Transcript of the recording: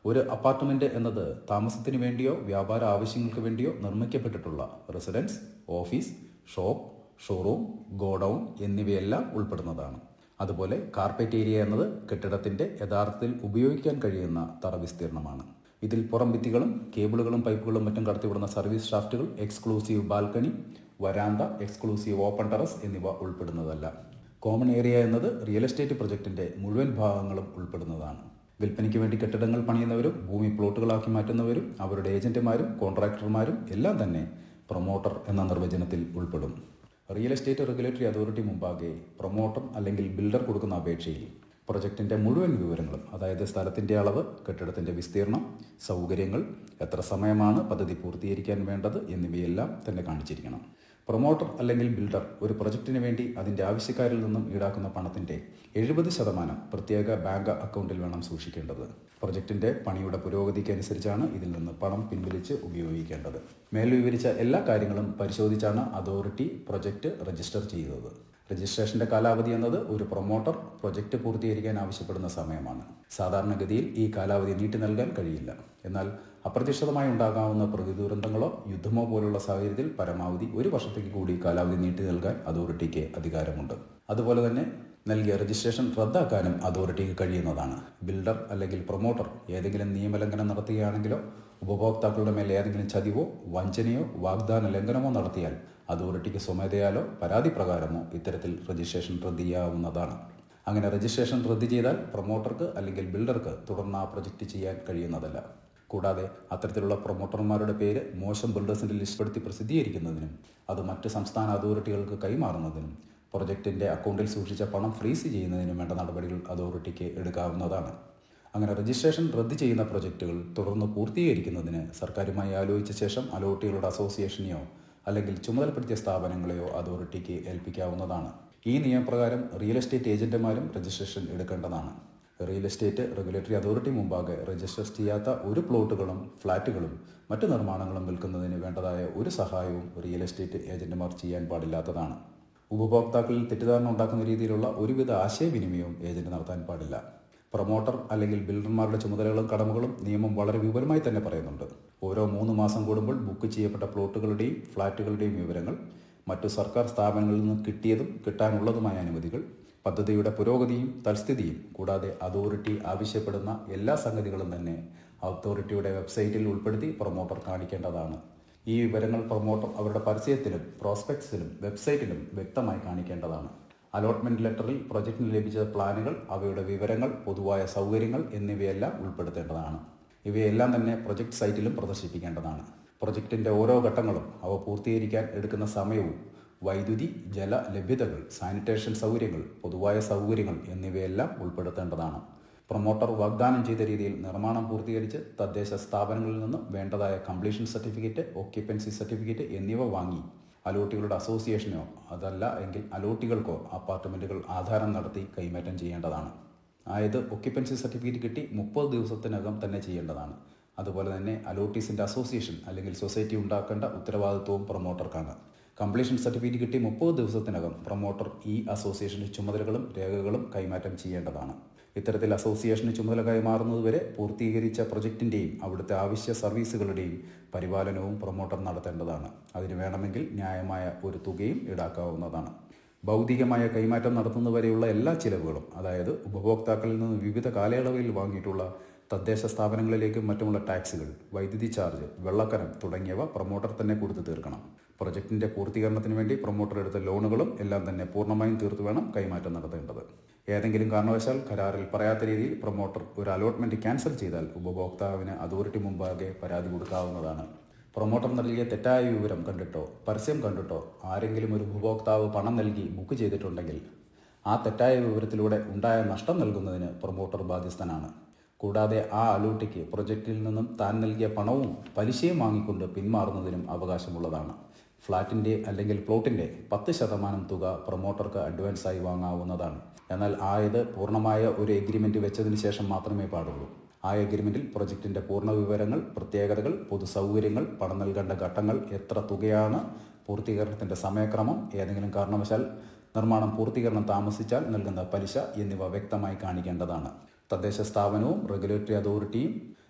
ഒരു അപ്പാർട്ട്മെന്റ് എന്നത് താമസത്തിന് വേണ്ടിയോ വ്യാപാര ആവശ്യങ്ങൾക്ക് വേണ്ടിയോ നിർമ്മിക്കപ്പെട്ടിട്ടുള്ള residence office shop showroom godown എന്നിവയെല്ലാം ഉൾപ്പെടുന്നതാണ് അതുപോലെ കാർപ്പറ്റ് ഏരിയ എന്നത് കെട്ടിടത്തിന്റെ യഥാർത്ഥത്തിൽ ഉപയോഗിക്കാൻ കഴിയുന്ന തറ വിസ്തീർണമാണ് ഇതിൽ പുറം ഭിത്തികളും കേബിളുകളും പൈപ്പുകളും മറ്റും കടത്തിവിടുന്ന സർവീസ് ഷാഫ്റ്റുകൾ എക്സ്ക്ലൂസീവ് ബാൽക്കണി വരാന്ത എക്സ്ക്ലൂസീവ് ഓപ്പൺ ടെറസ് എന്നിവ ഉൾപ്പെടുന്നതല്ല കോമൺ ഏരിയ എന്നത് റിയൽ എസ്റ്റേറ്റ് പ്രൊജക്ടിന്റെ മുഴുവൻ ഭാഗങ്ങളും ഉൾപ്പെടുന്നതാണ് വിൽപ്പനയ്ക്ക് വേണ്ടി കെട്ടിടങ്ങൾ പണിയുന്നവരും ഭൂമി പ്ലോട്ടുകളാക്കി മാറ്റുന്നവരും അവരുടെ ഏജന്റുമാരും കോൺട്രാക്ടർമാരും എല്ലാം തന്നെ പ്രൊമോട്ടർ എന്ന നിർവചനത്തിൽ ഉൾപ്പെടും റിയൽ എസ്റ്റേറ്റ് റെഗുലേറ്ററി അതോറിറ്റി മുമ്പാകെ പ്രൊമോട്ടർ അല്ലെങ്കിൽ ബിൽഡർ കൊടുക്കുന്ന അപേക്ഷയിൽ പ്രൊജക്ടിന്റെ മുഴുവൻ വിവരങ്ങളും അതായത് സ്ഥലത്തിന്റെ അളവ് കെട്ടിടത്തിന്റെ വിസ്തീർണം സൗകര്യങ്ങൾ എത്ര സമയമാണ് പദ്ധതി പൂർത്തീകരിക്കാൻ വേണ്ടത് എന്നിവയെല്ലാം തന്നെ കാണിച്ചിരിക്കണം പ്രൊമോട്ടർ അല്ലെങ്കിൽ ബിൽഡർ ഒരു പ്രൊജക്ടിന് വേണ്ടി അതിന്റെ ആവശ്യക്കാരിൽ നിന്നും ഈടാക്കുന്ന പണത്തിന്റെ എഴുപത് ശതമാനം പ്രത്യേക ബാങ്ക് അക്കൗണ്ടിൽ വേണം സൂക്ഷിക്കേണ്ടത് പ്രൊജക്ടിന്റെ പണിയുടെ പുരോഗതിക്ക് അനുസരിച്ചാണ് ഇതിൽ നിന്ന് പണം പിൻവലിച്ച് ഉപയോഗിക്കേണ്ടത് മേൽ വിവരിച്ച എല്ലാ കാര്യങ്ങളും പരിശോധിച്ചാണ് അതോറിറ്റി പ്രൊജക്ട് രജിസ്റ്റർ ചെയ്തത് രജിസ്ട്രേഷന്റെ കാലാവധി എന്നത് ഒരു പ്രൊമോട്ടർ പ്രൊജക്ട് പൂർത്തീകരിക്കാൻ ആവശ്യപ്പെടുന്ന സമയമാണ് സാധാരണഗതിയിൽ ഈ കാലാവധി നീട്ടി നൽകാൻ കഴിയില്ല എന്നാൽ അപ്രതീക്ഷിതമായി ഉണ്ടാകാവുന്ന പ്രകൃതി ദുരന്തങ്ങളോ യുദ്ധമോ പോലുള്ള സാഹചര്യത്തിൽ പരമാവധി ഒരു വർഷത്തേക്ക് കൂടി കാലാവധി നീട്ടി നൽകാൻ അതോറിറ്റിക്ക് അധികാരമുണ്ട് അതുപോലെ തന്നെ നൽകിയ രജിസ്ട്രേഷൻ റദ്ദാക്കാനും അതോറിറ്റിക്ക് കഴിയുന്നതാണ് ബിൽഡർ അല്ലെങ്കിൽ പ്രൊമോട്ടർ ഏതെങ്കിലും നിയമലംഘനം നടത്തുകയാണെങ്കിലോ ഉപഭോക്താക്കളുടെ മേൽ ഏതെങ്കിലും ചതിവോ വഞ്ചനയോ വാഗ്ദാന ലംഘനമോ നടത്തിയാൽ അതോറിറ്റിക്ക് സ്വമേധയാലോ പരാതി പ്രകാരമോ ഇത്തരത്തിൽ രജിസ്ട്രേഷൻ റദ്ദ് ചെയ്യാവുന്നതാണ് അങ്ങനെ രജിസ്ട്രേഷൻ റദ്ദ് ചെയ്താൽ പ്രൊമോട്ടർക്ക് അല്ലെങ്കിൽ ബിൽഡർക്ക് തുടർന്ന് ആ പ്രൊജക്റ്റ് ചെയ്യാൻ കഴിയുന്നതല്ല കൂടാതെ അത്തരത്തിലുള്ള പ്രൊമോട്ടർമാരുടെ പേര് മോശം ബിൽഡേഴ്സിന്റെ ലിസ്റ്റ്പ്പെടുത്തി പ്രസിദ്ധീകരിക്കുന്നതിനും അത് മറ്റ് സംസ്ഥാന അതോറിറ്റികൾക്ക് കൈമാറുന്നതിനും പ്രൊജക്ടിന്റെ അക്കൗണ്ടിൽ സൂക്ഷിച്ച പണം ഫ്രീസ് ചെയ്യുന്നതിനും വേണ്ട നടപടികൾ അതോറിറ്റിക്ക് എടുക്കാവുന്നതാണ് അങ്ങനെ രജിസ്ട്രേഷൻ റദ്ദ് ചെയ്യുന്ന പ്രൊജക്റ്റുകൾ തുടർന്ന് പൂർത്തീകരിക്കുന്നതിന് സർക്കാരുമായി ആലോചിച്ച ശേഷം അലോട്ടികളുടെ അസോസിയേഷനെയോ അല്ലെങ്കിൽ ചുമതലപ്പെടുത്തിയ സ്ഥാപനങ്ങളെയോ അതോറിറ്റിക്ക് ഏൽപ്പിക്കാവുന്നതാണ് ഈ നിയമപ്രകാരം റിയൽ എസ്റ്റേറ്റ് ഏജന്റുമാരും രജിസ്ട്രേഷൻ എടുക്കേണ്ടതാണ് റിയൽ എസ്റ്റേറ്റ് റെഗുലേറ്ററി അതോറിറ്റി മുമ്പാകെ രജിസ്റ്റർ ചെയ്യാത്ത ഒരു പ്ലോട്ടുകളും ഫ്ളാറ്റുകളും മറ്റു നിർമ്മാണങ്ങളും വിൽക്കുന്നതിന് വേണ്ടതായ ഒരു സഹായവും റിയൽ എസ്റ്റേറ്റ് ഏജന്റുമാർ ചെയ്യാൻ പാടില്ലാത്തതാണ് ഉപഭോക്താക്കളിൽ തെറ്റിദ്ധാരണ ഉണ്ടാക്കുന്ന രീതിയിലുള്ള ഒരുവിധ ആശയവിനിമയവും ഏജന്റ് നടത്താൻ പാടില്ല പ്രൊമോട്ടർ അല്ലെങ്കിൽ ബിൽഡർമാരുടെ ചുമതലകളും കടമകളും നിയമം വളരെ വിപുലമായി തന്നെ പറയുന്നുണ്ട് ഓരോ മൂന്ന് മാസം കൂടുമ്പോൾ ബുക്ക് ചെയ്യപ്പെട്ട പ്ലോട്ടുകളുടെയും ഫ്ളാറ്റുകളുടെയും വിവരങ്ങൾ മറ്റു സർക്കാർ സ്ഥാപനങ്ങളിൽ നിന്ന് കിട്ടിയതും കിട്ടാനുള്ളതുമായ അനുമതികൾ പദ്ധതിയുടെ പുരോഗതിയും തൽസ്ഥിതിയും കൂടാതെ അതോറിറ്റി ആവശ്യപ്പെടുന്ന എല്ലാ സംഗതികളും തന്നെ അതോറിറ്റിയുടെ വെബ്സൈറ്റിൽ ഉൾപ്പെടുത്തി പ്രൊമോട്ടർ കാണിക്കേണ്ടതാണ് ഈ വിവരങ്ങൾ പ്രൊമോട്ടർ അവരുടെ പരസ്യത്തിലും പ്രോസ്പെക്ട്സിലും വെബ്സൈറ്റിലും വ്യക്തമായി കാണിക്കേണ്ടതാണ് അലോട്ട്മെന്റ് ലെറ്ററിൽ പ്രൊജക്ടിന് ലഭിച്ച പ്ലാനുകൾ അവയുടെ വിവരങ്ങൾ പൊതുവായ സൗകര്യങ്ങൾ എന്നിവയെല്ലാം ഉൾപ്പെടുത്തേണ്ടതാണ് ഇവയെല്ലാം തന്നെ പ്രൊജക്ട് സൈറ്റിലും പ്രദർശിപ്പിക്കേണ്ടതാണ് പ്രൊജക്ടിന്റെ ഓരോ ഘട്ടങ്ങളും അവ പൂർത്തീകരിക്കാൻ എടുക്കുന്ന സമയവും വൈദ്യുതി ജല ലഭ്യതകൾ സാനിറ്റേഷൻ സൗകര്യങ്ങൾ പൊതുവായ സൗകര്യങ്ങൾ എന്നിവയെല്ലാം ഉൾപ്പെടുത്തേണ്ടതാണ് പ്രൊമോട്ടർ വാഗ്ദാനം ചെയ്ത രീതിയിൽ നിർമ്മാണം പൂർത്തീകരിച്ച് തദ്ദേശ സ്ഥാപനങ്ങളിൽ നിന്ന് വേണ്ടതായ കംപ്ലീഷൻ സർട്ടിഫിക്കറ്റ് ഓക്യുപ്പൻസി സർട്ടിഫിക്കറ്റ് എന്നിവ വാങ്ങി അലോട്ടികളുടെ അസോസിയേഷനോ അതല്ല എങ്കിൽ അലോട്ടികൾക്കോ അപ്പാർട്ട്മെന്റുകൾ ആധാരം നടത്തി കൈമാറ്റം ചെയ്യേണ്ടതാണ് ആയത് ഒക്യുപ്പൻസി സർട്ടിഫിക്കറ്റ് കിട്ടി മുപ്പത് ദിവസത്തിനകം തന്നെ ചെയ്യേണ്ടതാണ് അതുപോലെ തന്നെ അലോട്ടീസിന്റെ അസോസിയേഷൻ അല്ലെങ്കിൽ സൊസൈറ്റി ഉണ്ടാക്കേണ്ട ഉത്തരവാദിത്വവും പ്രൊമോട്ടർക്കാണ് കംപ്ലീഷൻ സർട്ടിഫിക്കറ്റ് കിട്ടി മുപ്പത് ദിവസത്തിനകം പ്രൊമോട്ടർ ഈ അസോസിയേഷന്റെ ചുമതലകളും രേഖകളും കൈമാറ്റം ചെയ്യേണ്ടതാണ് ഇത്തരത്തിൽ അസോസിയേഷന് ചുമതല കൈമാറുന്നതുവരെ പൂർത്തീകരിച്ച പ്രൊജക്ടിന്റെയും അവിടുത്തെ ആവശ്യ സർവീസുകളുടെയും പരിപാലനവും പ്രൊമോട്ടർ നടത്തേണ്ടതാണ് അതിന് വേണമെങ്കിൽ ന്യായമായ ഒരു തുകയും ഈടാക്കാവുന്നതാണ് ഭൗതികമായ കൈമാറ്റം നടത്തുന്നവരെയുള്ള എല്ലാ ചിലവുകളും അതായത് ഉപഭോക്താക്കളിൽ നിന്ന് വിവിധ കാലയളവിൽ വാങ്ങിയിട്ടുള്ള തദ്ദേശ സ്ഥാപനങ്ങളിലേക്കും മറ്റുമുള്ള ടാക്സുകൾ വൈദ്യുതി ചാർജ് വെള്ളക്കരം തുടങ്ങിയവ പ്രൊമോട്ടർ തന്നെ കൊടുത്തു തീർക്കണം പ്രൊജക്ടിന്റെ പൂർത്തീകരണത്തിന് വേണ്ടി പ്രൊമോട്ടർ എടുത്ത ലോണുകളും എല്ലാം തന്നെ പൂർണ്ണമായും തീർത്തു വേണം കൈമാറ്റം നടത്തേണ്ടത് ഏതെങ്കിലും കാരണവശാൽ കരാറിൽ പറയാത്ത രീതിയിൽ പ്രൊമോട്ടർ ഒരു അലോട്ട്മെന്റ് ക്യാൻസൽ ചെയ്താൽ ഉപഭോക്താവിന് അതോറിറ്റി മുമ്പാകെ പരാതി കൊടുക്കാവുന്നതാണ് പ്രൊമോട്ടർ നൽകിയ തെറ്റായ വിവരം കണ്ടിട്ടോ പരസ്യം കണ്ടിട്ടോ ആരെങ്കിലും ഒരു ഉപഭോക്താവ് പണം നൽകി ബുക്ക് ചെയ്തിട്ടുണ്ടെങ്കിൽ ആ തെറ്റായ വിവരത്തിലൂടെ ഉണ്ടായ നഷ്ടം നൽകുന്നതിന് പ്രൊമോട്ടർ ബാധ്യസ്ഥനാണ് കൂടാതെ ആ അലൂട്ടിക്ക് പ്രൊജക്റ്റിൽ നിന്നും താൻ നൽകിയ പണവും പലിശയും വാങ്ങിക്കൊണ്ട് പിന്മാറുന്നതിനും അവകാശമുള്ളതാണ് ഫ്ളാറ്റിന്റെ അല്ലെങ്കിൽ പ്ലോട്ടിന്റെ പത്ത് ശതമാനം തുക പ്രൊമോട്ടർക്ക് അഡ്വാൻസായി വാങ്ങാവുന്നതാണ് എന്നാൽ ആയത് പൂർണ്ണമായ ഒരു എഗ്രിമെന്റ് വെച്ചതിന് ശേഷം മാത്രമേ പാടുള്ളൂ ആ എഗ്രിമെന്റിൽ പ്രൊജക്ടിന്റെ പൂർണ്ണ വിവരങ്ങൾ പ്രത്യേകതകൾ പൊതു സൗകര്യങ്ങൾ പണം നൽകേണ്ട ഘട്ടങ്ങൾ എത്ര തുകയാണ് പൂർത്തീകരണത്തിന്റെ സമയക്രമം ഏതെങ്കിലും കാരണവശാൽ നിർമ്മാണം പൂർത്തീകരണം താമസിച്ചാൽ നൽകുന്ന പലിശ എന്നിവ വ്യക്തമായി കാണിക്കേണ്ടതാണ് തദ്ദേശ സ്ഥാപനവും റെഗുലേറ്ററി അതോറിറ്റിയും